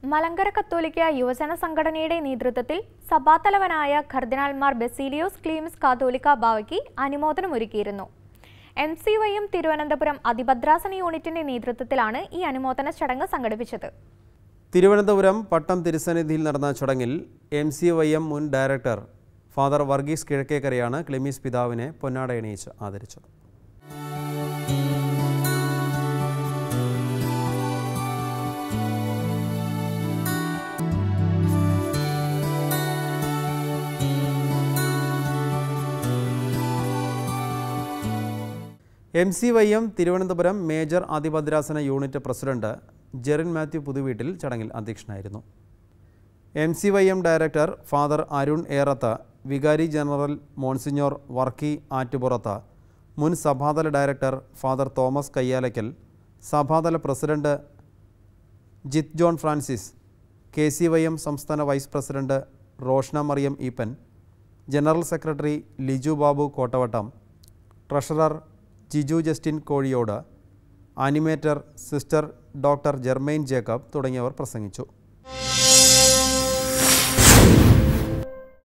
മലങ്കര കത്തോലിക്ക യുവജന സംഘടനയുടെ നേതൃത്വത്തിൽ സഭാതലവനായ കർദിനാൾമാർ ബെസീലിയോസ് ക്ലീമിസ് കാത്തോലിക്ക ബാവയ്ക്ക് അനുമോദനമൊരുക്കിയിരുന്നു എം സി വൈയും തിരുവനന്തപുരം അതിഭദ്രാസന യൂണിറ്റിന്റെ നേതൃത്വത്തിലാണ് ഈ അനുമോദന ചടങ്ങ് സംഘടിപ്പിച്ചത് തിരുവനന്തപുരം പട്ടം തിരുസന്നിധിയിൽ നടന്ന ചടങ്ങിൽ എം സി വൈ എം മുൻ ഡയറക്ടർ ഫാദർ വർഗീസ് കിഴക്കേക്കരയാണ് ക്ലിമീസ് പിതാവിനെ പൊന്നാടയണിയിച്ച് ആദരിച്ചത് M C Y M Thiruvananthapuram major അതിഭദ്രാസന യൂണിറ്റ് പ്രസിഡന്റ് ജെറിൻ മാത്യു പുതുവീട്ടിൽ ചടങ്ങിൽ അധ്യക്ഷനായിരുന്നു M C Y M director father Arun Erath വികാരി ജനറൽ മോൺസിഞ്ഞോർ വർക്കി ആറ്റുപുറത്ത് മുൻ സഭാതല ഡയറക്ടർ ഫാദർ തോമസ് കയ്യാലയ്ക്കൽ സഭാതല president Jith John Francis K C Y M സംസ്ഥാന vice president Roshna Mariam Eapen general secretary Liju Babu Kottavattam treasurer Jiju Justin Kozhiyodu animator sister doctor Germaine Jacob തുടങ്ങിയവർ പ്രസംഗിച്ചു